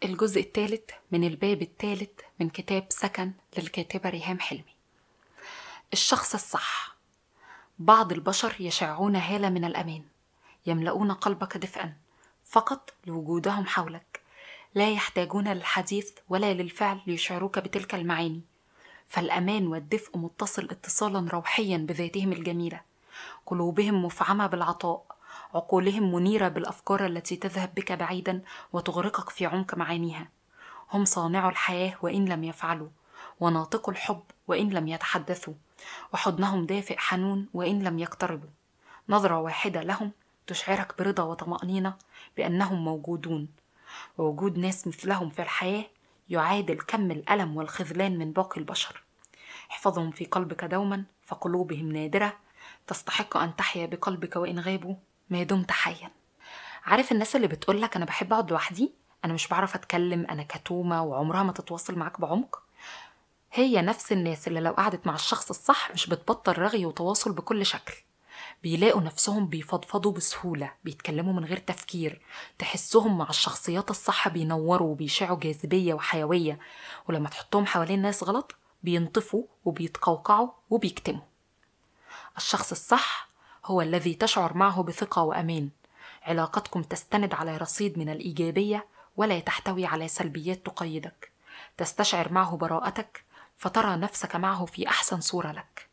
الجزء الثالث من الباب الثالث من كتاب سكن للكاتبة ريهام حلمي الشخص الصح بعض البشر يشعون هالة من الأمان يملؤون قلبك دفئا فقط لوجودهم حولك لا يحتاجون للحديث ولا للفعل ليشعروك بتلك المعاني فالأمان والدفء متصل اتصالا روحيا بذاتهم الجميلة قلوبهم مفعمة بالعطاء عقولهم منيرة بالأفكار التي تذهب بك بعيدا وتغرقك في عمق معانيها هم صانعو الحياة وإن لم يفعلوا وناطقو الحب وإن لم يتحدثوا وحضنهم دافئ حنون وإن لم يقتربوا نظرة واحدة لهم تشعرك برضا وطمأنينة بأنهم موجودون ووجود ناس مثلهم في الحياة يعادل كم الألم والخذلان من باقي البشر احفظهم في قلبك دوما فقلوبهم نادرة تستحق أن تحيا بقلبك وإن غابوا ما دمت حيا عارف الناس اللي بتقولك أنا بحب أقعد لوحدي أنا مش بعرف أتكلم أنا كتومة وعمرها ما تتواصل معاك بعمق هي نفس الناس اللي لو قعدت مع الشخص الصح مش بتبطل رغي وتواصل بكل شكل بيلاقوا نفسهم بيفضفضوا بسهولة بيتكلموا من غير تفكير تحسهم مع الشخصيات الصح بينوروا وبيشعوا جاذبية وحيوية ولما تحطهم حوالين ناس غلط بينطفوا وبيتقوقعوا وبيكتموا الشخص الصح هو الذي تشعر معه بثقة وأمان علاقتكم تستند على رصيد من الإيجابية ولا تحتوي على سلبيات تقيدك تستشعر معه براءتك فترى نفسك معه في أحسن صورة لك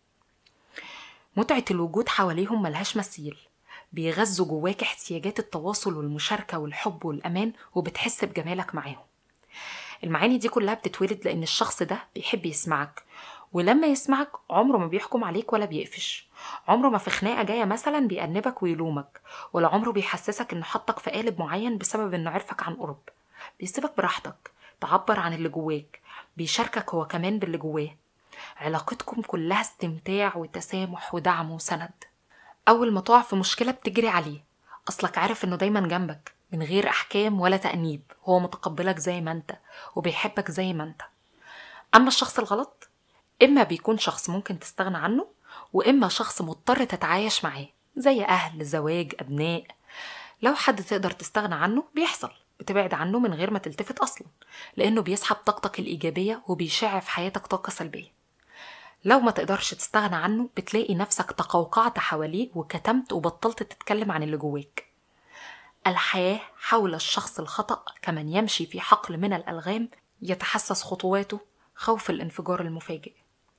متعة الوجود حواليهم ملهاش مثيل بيغذوا جواك احتياجات التواصل والمشاركة والحب والأمان وبتحس بجمالك معاهم المعاني دي كلها بتتولد لأن الشخص ده بيحب يسمعك ولما يسمعك عمره ما بيحكم عليك ولا بيقفش عمره ما في خناقة جاية مثلا بيأنبك ويلومك ولا عمره بيحسسك انه حطك في قالب معين بسبب انه عرفك عن قرب بيسيبك براحتك تعبر عن اللي جواك بيشاركك هو كمان باللي جواه علاقتكم كلها استمتاع وتسامح ودعم وسند أول ما تقع في مشكلة بتجري عليه أصلك عارف إنه دايما جنبك من غير أحكام ولا تأنيب هو متقبلك زي ما أنت وبيحبك زي ما أنت أما الشخص الغلط إما بيكون شخص ممكن تستغنى عنه وإما شخص مضطر تتعايش معاه زي أهل زواج أبناء لو حد تقدر تستغنى عنه بيحصل بتبعد عنه من غير ما تلتفت أصلا لأنه بيسحب طاقتك الإيجابية وبيشع في حياتك طاقة سلبية لو ما تقدرش تستغنى عنه بتلاقي نفسك تقوقعت حواليه وكتمت وبطلت تتكلم عن اللي جواك الحياة حول الشخص الخطأ كمن يمشي في حقل من الألغام يتحسس خطواته خوف الانفجار المفاجئ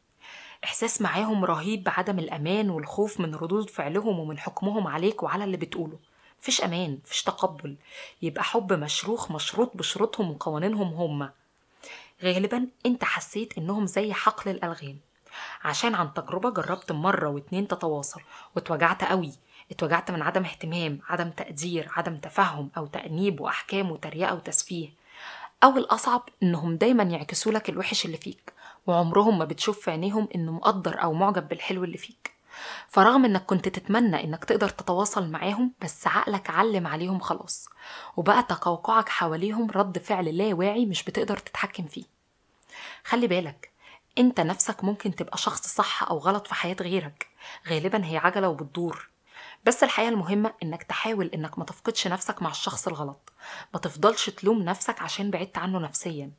إحساس معاهم رهيب بعدم الأمان والخوف من ردود فعلهم ومن حكمهم عليك وعلى اللي بتقوله فيش أمان فيش تقبل يبقى حب مشروخ مشروط بشروطهم وقوانينهم هما غالبا انت حسيت انهم زي حقل الألغام عشان عن تجربة جربت مرة واتنين تتواصل واتوجعت قوي اتوجعت من عدم اهتمام عدم تقدير عدم تفهم أو تأنيب وأحكام وتريقة وتسفيه أو الأصعب إنهم دايما يعكسوا لك الوحش اللي فيك وعمرهم ما بتشوف في عينيهم إنه مقدر أو معجب بالحلو اللي فيك فرغم إنك كنت تتمنى إنك تقدر تتواصل معاهم بس عقلك علم عليهم خلاص وبقى تقوقعك حواليهم رد فعل لا واعي مش بتقدر تتحكم فيه خلي بالك انت نفسك ممكن تبقى شخص صح او غلط في حياة غيرك غالبا هي عجلة وبتدور بس الحقيقة المهمة انك تحاول انك ما تفقدش نفسك مع الشخص الغلط ما تفضلش تلوم نفسك عشان بعدت عنه نفسيا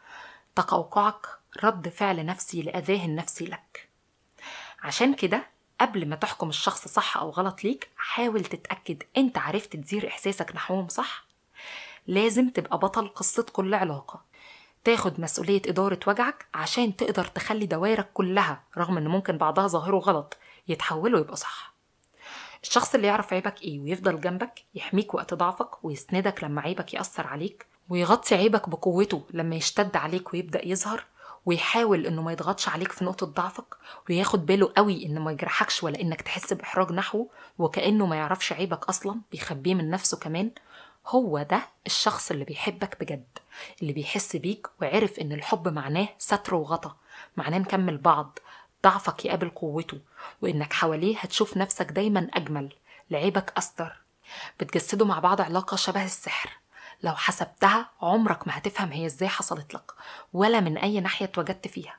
تقوقعك رد فعل نفسي لأذاه النفسي لك عشان كده قبل ما تحكم الشخص صح أو غلط ليك حاول تتأكد أنت عرفت تدير إحساسك نحوهم صح لازم تبقى بطل قصة كل علاقة تاخد مسؤولية إدارة وجعك عشان تقدر تخلي دوائرك كلها رغم إن ممكن بعضها ظاهره غلط يتحولوا يبقى صح الشخص اللي يعرف عيبك إيه ويفضل جنبك يحميك وقت ضعفك ويسندك لما عيبك يأثر عليك ويغطي عيبك بقوته لما يشتد عليك ويبدأ يظهر ويحاول انه ما يضغطش عليك في نقطة ضعفك وياخد باله قوي انه ما يجرحكش ولا انك تحس باحراج نحوه وكأنه ما يعرفش عيبك اصلا بيخبيه من نفسه كمان هو ده الشخص اللي بيحبك بجد اللي بيحس بيك وعرف ان الحب معناه ستر وغطا معناه نكمل بعض ضعفك يقابل قوته وانك حواليه هتشوف نفسك دايما اجمل لعيبك استر بتجسدوا مع بعض علاقة شبه السحر لو حسبتها عمرك ما هتفهم هي ازاي حصلت لك ولا من اي ناحية اتوجدت فيها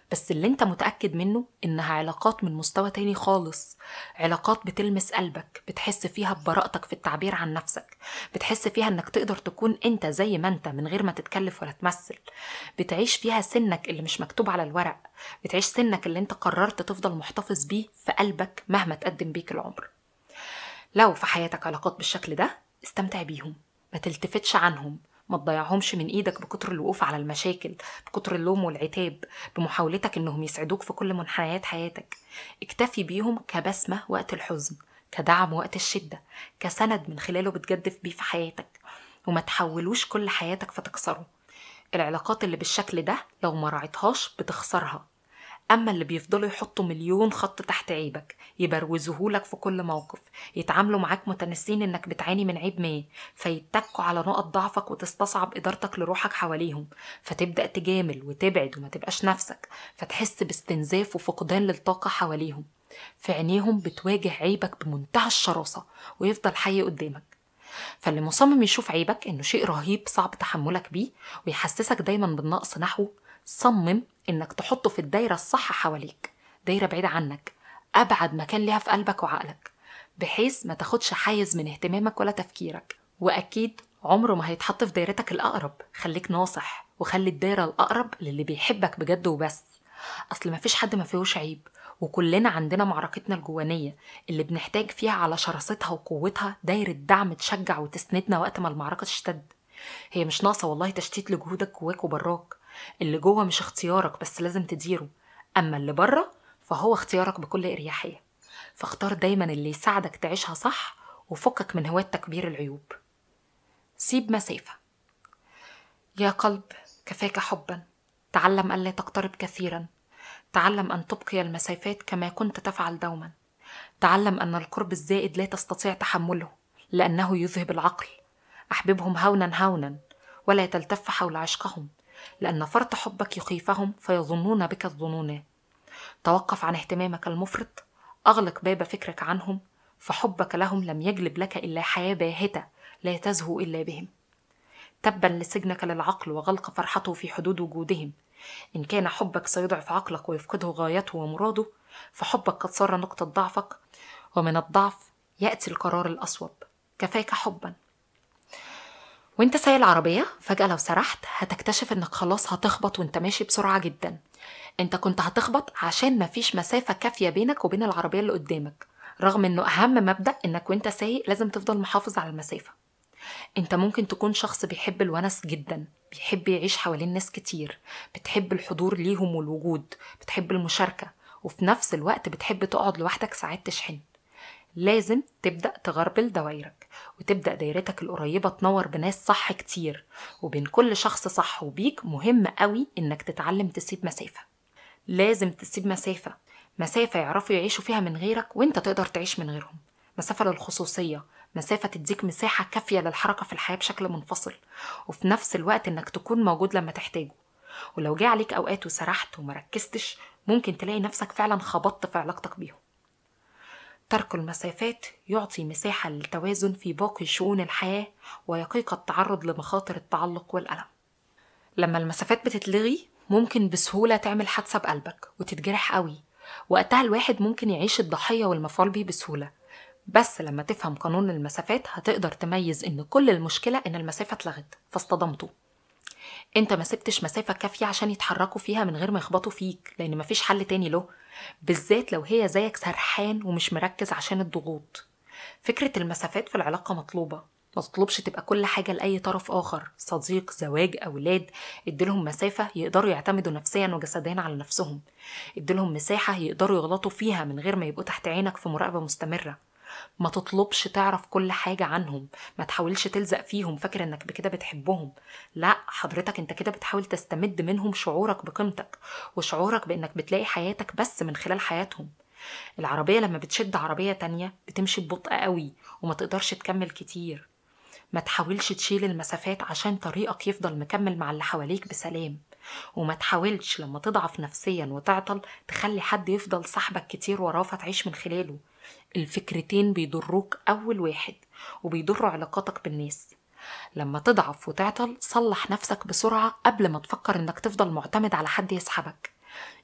بس اللي انت متأكد منه إنها علاقات من مستوى تاني خالص علاقات بتلمس قلبك بتحس فيها ببراءتك في التعبير عن نفسك بتحس فيها إنك تقدر تكون انت زي ما انت من غير ما تتكلف ولا تمثل بتعيش فيها سنك اللي مش مكتوب على الورق بتعيش سنك اللي انت قررت تفضل محتفظ بيه في قلبك مهما تقدم بيك العمر لو في حياتك علاقات بالشكل ده استمتع بيهم ما تلتفتش عنهم ما تضيعهمش من ايدك بكتر الوقوف على المشاكل بكتر اللوم والعتاب بمحاولتك انهم يسعدوك في كل منحنيات حياتك اكتفي بيهم كبسمة وقت الحزن كدعم وقت الشدة كسند من خلاله بتجدف بيه في حياتك وما تحولوش كل حياتك فتكسره العلاقات اللي بالشكل ده لو ما راعيتهاش بتخسرها أما اللي بيفضلوا يحطوا مليون خط تحت عيبك يبروزوهولك في كل موقف يتعاملوا معاك متنسين إنك بتعاني من عيب ما فيتكوا على نقط ضعفك وتستصعب إدارتك لروحك حواليهم فتبدأ تجامل وتبعد وما تبقاش نفسك فتحس باستنزاف وفقدان للطاقة حواليهم في عينيهم بتواجه عيبك بمنتهى الشراسة ويفضل حي قدامك فاللي مصمم يشوف عيبك انه شيء رهيب صعب تحملك بيه ويحسسك دايما بالنقص نحوه صمم انك تحطه في الدايرة الصح حواليك دايرة بعيدة عنك ابعد مكان ليها في قلبك وعقلك بحيث ما تاخدش حيز من اهتمامك ولا تفكيرك واكيد عمره ما هيتحط في دايرتك الاقرب خليك ناصح وخلي الدايرة الاقرب للي بيحبك بجد وبس اصل مفيش حد ما فيهوش عيب وكلنا عندنا معركتنا الجوانية اللي بنحتاج فيها على شراستها وقوتها دايرة دعم تشجع وتسندنا وقت ما المعركة تشتد هي مش ناقصة والله تشتيت لجهودك جواك وبراك اللي جوه مش اختيارك بس لازم تديره أما اللي بره فهو اختيارك بكل إريحية فاختار دايما اللي يساعدك تعيشها صح وفكك من هواة تكبير العيوب سيب مسافة يا قلب كفاك حبا تعلم ألا تقترب كثيرا تعلم أن تبقي المسافات كما كنت تفعل دوما تعلم أن القرب الزائد لا تستطيع تحمله لأنه يذهب العقل أحببهم هونا هونا ولا تلتف حول عشقهم لأن فرط حبك يخيفهم فيظنون بك الظنون توقف عن اهتمامك المفرط أغلق باب فكرك عنهم فحبك لهم لم يجلب لك إلا حياة باهتة لا تزهو إلا بهم تبا لسجنك للعقل وغلق فرحته في حدود وجودهم إن كان حبك سيضعف عقلك ويفقده غايته ومراده فحبك قد صار نقطة ضعفك ومن الضعف يأتي القرار الأصوب كفاك حبا وانت سايق العربية فجأة لو سرحت هتكتشف انك خلاص هتخبط وانت ماشي بسرعة جدا انت كنت هتخبط عشان مفيش مسافة كافية بينك وبين العربية اللي قدامك رغم انه اهم مبدأ انك وانت سايق لازم تفضل محافظ على المسافة انت ممكن تكون شخص بيحب الونس جدا بيحب يعيش حوالين ناس كتير بتحب الحضور ليهم والوجود بتحب المشاركة وفي نفس الوقت بتحب تقعد لوحدك ساعات تشحن لازم تبدأ تغربل دوايرك وتبدأ دايرتك القريبة تنور بناس صح كتير وبين كل شخص صح وبيك مهم قوي انك تتعلم تسيب مسافة لازم تسيب مسافة مسافة يعرفوا يعيشوا فيها من غيرك وانت تقدر تعيش من غيرهم مسافة للخصوصية مسافة تديك مساحة كافية للحركة في الحياة بشكل منفصل وفي نفس الوقت انك تكون موجود لما تحتاجه ولو جه عليك اوقات وسرحت ومركزتش ممكن تلاقي نفسك فعلا خبطت في علاقتك بيهم ترك المسافات يعطي مساحة للتوازن في باقي شؤون الحياة ويقيك التعرض لمخاطر التعلق والألم لما المسافات بتتلغي ممكن بسهولة تعمل حادثة بقلبك وتتجرح قوي وقتها الواحد ممكن يعيش الضحية والمفعول بيه بسهولة بس لما تفهم قانون المسافات هتقدر تميز ان كل المشكلة ان المسافة اتلغت فاصطدمتوا انت ما سبتش مسافة كافية عشان يتحركوا فيها من غير ما يخبطوا فيك لان مفيش حل تاني له بالذات لو هي زيك سرحان ومش مركز عشان الضغوط فكرة المسافات في العلاقة مطلوبة ما تطلبش تبقى كل حاجة لأي طرف آخر صديق زواج أولاد اديلهم مسافة يقدروا يعتمدوا نفسيا وجسديا على نفسهم اديلهم مساحة يقدروا يغلطوا فيها من غير ما يبقوا تحت عينك في مراقبة مستمرة ما تطلبش تعرف كل حاجة عنهم ما تحاولش تلزق فيهم فاكر انك بكده بتحبهم لا حضرتك انت كده بتحاول تستمد منهم شعورك بقيمتك وشعورك بانك بتلاقي حياتك بس من خلال حياتهم العربية لما بتشد عربية تانية بتمشي ببطء قوي وما تقدرش تكمل كتير ما تحاولش تشيل المسافات عشان طريقك يفضل مكمل مع اللي حواليك بسلام وما تحاولش لما تضعف نفسيا وتعطل تخلي حد يفضل صاحبك كتير وراه فتعيش من خلاله الفكرتين بيضروك أول واحد وبيضروا علاقاتك بالناس لما تضعف وتعطل صلح نفسك بسرعة قبل ما تفكر انك تفضل معتمد على حد يسحبك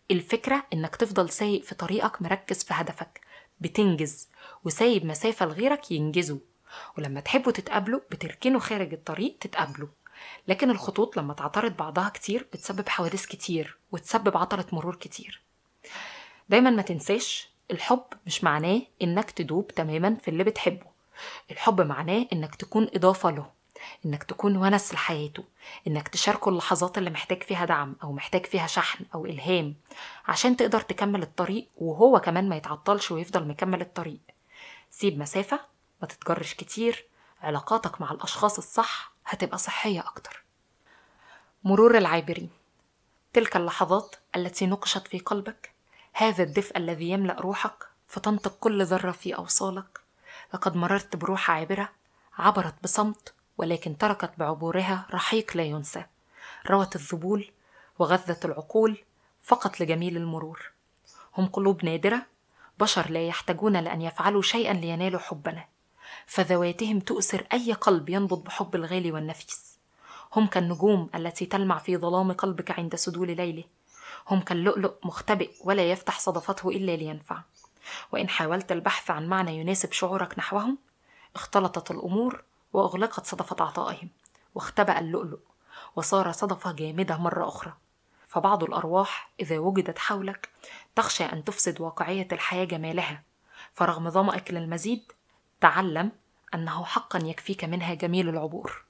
الفكرة إنك تفضل سايق في طريقك مركز في هدفك بتنجز وسايب مسافة لغيرك ينجزوا ولما تحبوا تتقابلوا بتركنوا خارج الطريق تتقابلوا لكن الخطوط لما تعترض بعضها كتير بتسبب حوادث كتير وتسبب عطلة مرور كتير دايما ما تنساش الحب مش معناه انك تدوب تماما في اللي بتحبه الحب معناه انك تكون اضافة له انك تكون ونس لحياته انك تشاركه اللحظات اللي محتاج فيها دعم او محتاج فيها شحن او الهام عشان تقدر تكمل الطريق وهو كمان ما يتعطلش ويفضل مكمل الطريق سيب مسافة ما تتجرش كتير علاقاتك مع الأشخاص الصح هتبقى صحية أكتر مرور العابرين تلك اللحظات التي نقشت في قلبك هذا الدفء الذي يملأ روحك فتنطق كل ذرة في أوصالك لقد مررت بروح عابرة عبرت بصمت ولكن تركت بعبورها رحيق لا ينسى روت الذبول وغذت العقول فقط لجميل المرور هم قلوب نادرة بشر لا يحتاجون لأن يفعلوا شيئا لينالوا حبنا فذواتهم تؤسر أي قلب ينبض بحب الغالي والنفيس هم كالنجوم التي تلمع في ظلام قلبك عند سدول ليله هم كاللؤلؤ مختبئ ولا يفتح صدفته إلا لينفع وإن حاولت البحث عن معنى يناسب شعورك نحوهم اختلطت الأمور وأغلقت صدفة عطائهم واختبأ اللؤلؤ وصار صدفة جامدة مرة أخرى فبعض الأرواح إذا وجدت حولك تخشى أن تفسد واقعية الحياة جمالها فرغم ظمأك للمزيد تعلم أنه حقا يكفيك منها جميل العبور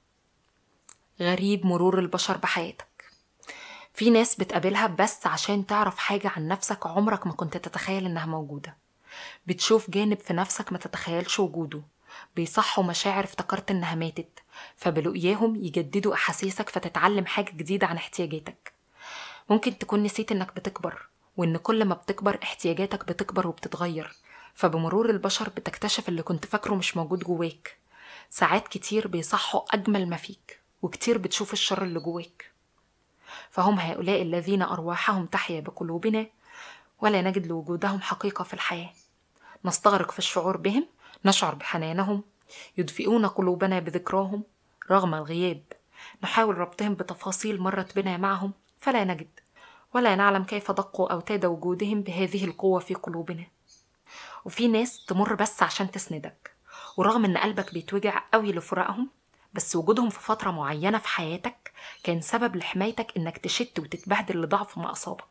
غريب مرور البشر بحياتك في ناس بتقابلها بس عشان تعرف حاجة عن نفسك عمرك ما كنت تتخيل إنها موجودة بتشوف جانب في نفسك ما تتخيلش وجوده بيصحوا مشاعر افتكرت إنها ماتت فبلقياهم يجددوا أحاسيسك فتتعلم حاجة جديدة عن احتياجاتك ممكن تكون نسيت إنك بتكبر وإن كل ما بتكبر احتياجاتك بتكبر وبتتغير فبمرور البشر بتكتشف اللي كنت فاكره مش موجود جواك ساعات كتير بيصحوا أجمل ما فيك وكتير بتشوف الشر اللي جواك فهم هؤلاء الذين أرواحهم تحيا بقلوبنا ولا نجد لوجودهم حقيقة في الحياة نستغرق في الشعور بهم نشعر بحنانهم يدفئون قلوبنا بذكراهم رغم الغياب نحاول ربطهم بتفاصيل مرت بنا معهم فلا نجد ولا نعلم كيف دقوا أوتاد وجودهم بهذه القوة في قلوبنا وفي ناس تمر بس عشان تسندك ورغم ان قلبك بيتوجع قوي لفراقهم بس وجودهم في فترة معينة في حياتك كان سبب لحمايتك إنك تشت وتتبهدل لضعف ما أصابك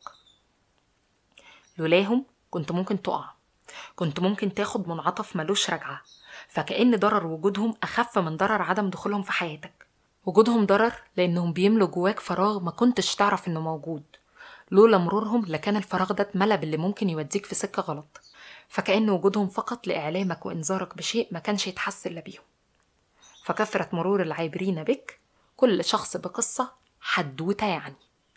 لولاهم كنت ممكن تقع كنت ممكن تاخد منعطف ملوش رجعة فكأن ضرر وجودهم أخف من ضرر عدم دخولهم في حياتك وجودهم ضرر لأنهم بيملوا جواك فراغ ما كنتش تعرف إنه موجود لولا مرورهم لكان الفراغ ده اتملى باللي ممكن يوديك في سكة غلط فكأن وجودهم فقط لإعلامك وإنذارك بشيء ما كانش يتحس إلا بيهم فكثرة مرور العابرين بك كل شخص بقصة حدوتة يعني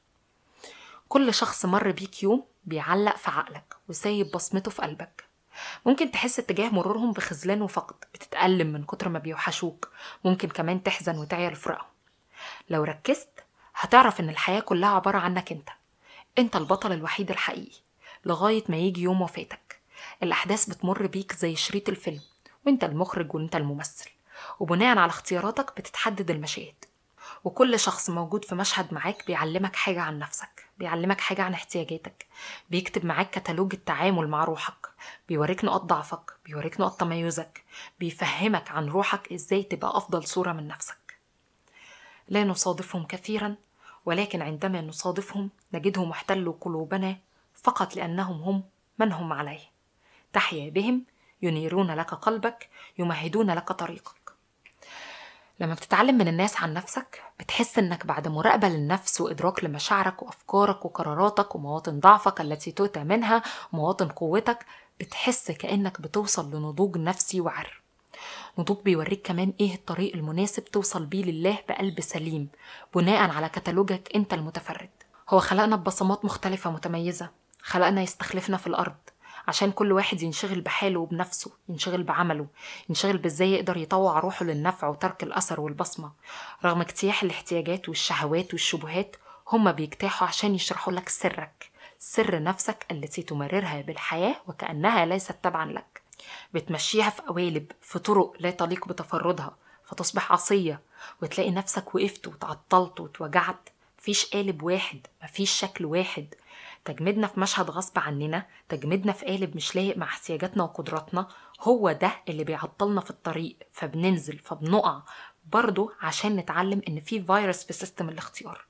كل شخص مر بيك يوم بيعلق في عقلك وسايب بصمته في قلبك ممكن تحس اتجاه مرورهم بخذلان وفقد بتتألم من كتر ما بيوحشوك ممكن كمان تحزن وتعيا لفراقهم لو ركزت هتعرف ان الحياة كلها عبارة عنك انت انت البطل الوحيد الحقيقي لغاية ما يجي يوم وفاتك الأحداث بتمر بيك زي شريط الفيلم وانت المخرج وانت الممثل وبناء على اختياراتك بتتحدد المشاهد وكل شخص موجود في مشهد معاك بيعلمك حاجة عن نفسك بيعلمك حاجة عن احتياجاتك بيكتب معاك كتالوج التعامل مع روحك بيوريك نقاط ضعفك بيوريك نقاط تميزك بيفهمك عن روحك ازاي تبقى أفضل صورة من نفسك لا نصادفهم كثيرا ولكن عندما نصادفهم نجدهم احتلوا قلوبنا فقط لأنهم هم من هم عليه تحيا بهم ينيرون لك قلبك يمهدون لك طريقك لما بتتعلم من الناس عن نفسك بتحس انك بعد مراقبة للنفس وإدراك لمشاعرك وأفكارك وقراراتك ومواطن ضعفك التي تؤتى منها ومواطن قوتك بتحس كأنك بتوصل لنضوج نفسي وعر نضوج بيوريك كمان ايه الطريق المناسب توصل بيه لله بقلب سليم بناء على كتالوجك انت المتفرد هو خلقنا ببصمات مختلفة متميزة خلقنا يستخلفنا في الأرض عشان كل واحد ينشغل بحاله وبنفسه ينشغل بعمله ينشغل بازاي يقدر يطوع روحه للنفع وترك الأثر والبصمة رغم اجتياح الاحتياجات والشهوات والشبهات هما بيجتاحوا عشان يشرحوا لك سرك سر نفسك التي تمررها بالحياة وكأنها ليست تبعا لك بتمشيها في قوالب في طرق لا تليق بتفردها فتصبح عصية وتلاقي نفسك وقفت وتعطلت واتوجعت مفيش قالب واحد مفيش شكل واحد تجميدنا في مشهد غصب عننا تجميدنا في قالب مش لايق مع احتياجاتنا وقدراتنا هو ده اللي بيعطلنا في الطريق فبننزل فبنقع برضه عشان نتعلم ان في فيروس في سيستم الاختيار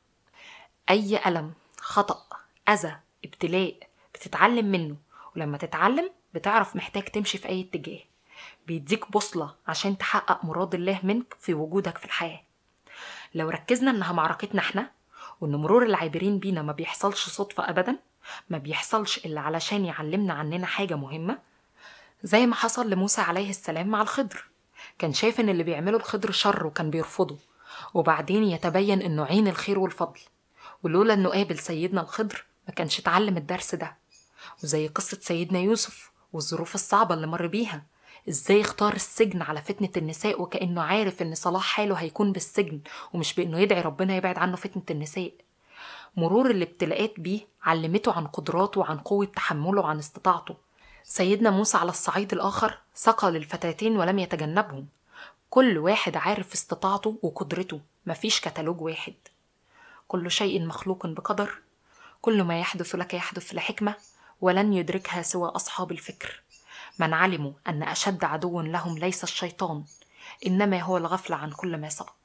اي الم خطا اذى ابتلاء بتتعلم منه ولما تتعلم بتعرف محتاج تمشي في اي اتجاه بيديك بوصلة عشان تحقق مراد الله منك في وجودك في الحياة لو ركزنا انها معركتنا احنا وان مرور العابرين بينا ما بيحصلش صدفة ابدا ما بيحصلش الا علشان يعلمنا عننا حاجة مهمة زي ما حصل لموسى عليه السلام مع الخضر كان شايف ان اللي بيعمله الخضر شر وكان بيرفضه وبعدين يتبين انه عين الخير والفضل ولولا انه قابل سيدنا الخضر ما كانش اتعلم الدرس ده وزي قصة سيدنا يوسف والظروف الصعبة اللي مر بيها ازاي اختار السجن على فتنة النساء وكأنه عارف ان صلاح حاله هيكون بالسجن ومش بانه يدعي ربنا يبعد عنه فتنة النساء مرور الابتلاءات بيه علمته عن قدراته وعن قوة تحمله وعن استطاعته سيدنا موسى على الصعيد الآخر سقى للفتاتين ولم يتجنبهم كل واحد عارف استطاعته وقدرته مفيش كتالوج واحد كل شيء مخلوق بقدر كل ما يحدث لك يحدث لحكمة ولن يدركها سوى أصحاب الفكر من علموا أن أشد عدو لهم ليس الشيطان إنما هو الغفلة عن كل ما سبق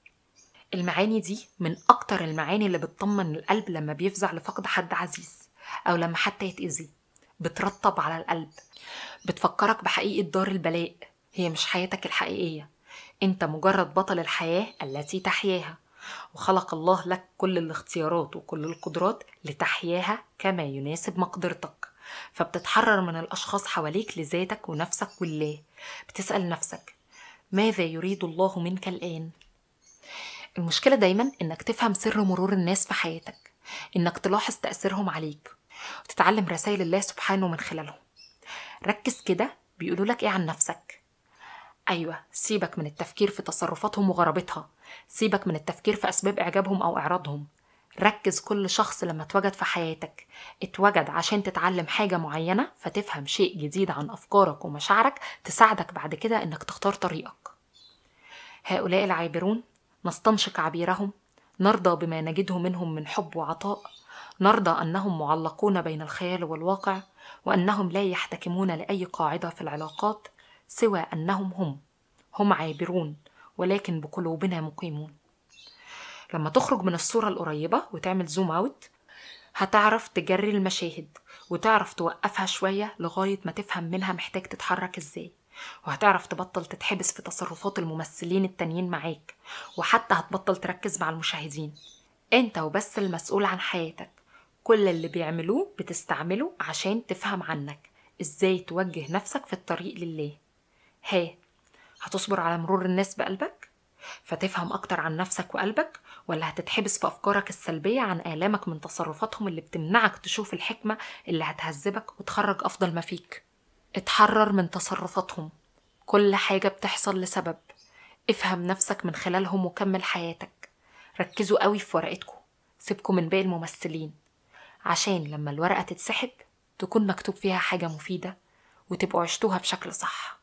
المعاني دي من أكتر المعاني اللي بتطمن القلب لما بيفزع لفقد حد عزيز أو لما حتى يتأذي بترطب على القلب بتفكرك بحقيقة دار البلاء هي مش حياتك الحقيقية انت مجرد بطل الحياة التي تحياها وخلق الله لك كل الاختيارات وكل القدرات لتحياها كما يناسب مقدرتك فبتتحرر من الأشخاص حواليك لذاتك ونفسك والله بتسأل نفسك ماذا يريد الله منك الآن؟ المشكلة دايما إنك تفهم سر مرور الناس في حياتك إنك تلاحظ تأثيرهم عليك وتتعلم رسائل الله سبحانه من خلالهم ركز كده بيقولوا لك إيه عن نفسك أيوة سيبك من التفكير في تصرفاتهم وغرابتها سيبك من التفكير في أسباب إعجابهم أو إعراضهم ركز كل شخص لما اتوجد في حياتك اتوجد عشان تتعلم حاجة معينة فتفهم شيء جديد عن أفكارك ومشاعرك تساعدك بعد كده إنك تختار طريقك هؤلاء العابرون نستنشق عبيرهم نرضى بما نجده منهم من حب وعطاء نرضى أنهم معلقون بين الخيال والواقع وأنهم لا يحتكمون لأي قاعدة في العلاقات سوى أنهم هم هم عابرون ولكن بقلوبنا مقيمون لما تخرج من الصورة القريبة وتعمل زوم اوت هتعرف تجري المشاهد وتعرف توقفها شوية لغاية ما تفهم منها محتاج تتحرك ازاي وهتعرف تبطل تتحبس في تصرفات الممثلين التانيين معاك وحتى هتبطل تركز مع المشاهدين انت وبس المسؤول عن حياتك كل اللي بيعملوه بتستعمله عشان تفهم عنك ازاي توجه نفسك في الطريق لله ها هتصبر على مرور الناس بقلبك فتفهم أكتر عن نفسك وقلبك ولا هتتحبس في أفكارك السلبية عن آلامك من تصرفاتهم اللي بتمنعك تشوف الحكمة اللي هتهذبك وتخرج أفضل ما فيك اتحرر من تصرفاتهم كل حاجة بتحصل لسبب افهم نفسك من خلالهم وكمل حياتك ركزوا قوي في ورقتكم سيبكم من باقي الممثلين عشان لما الورقة تتسحب تكون مكتوب فيها حاجة مفيدة وتبقوا عشتوها بشكل صح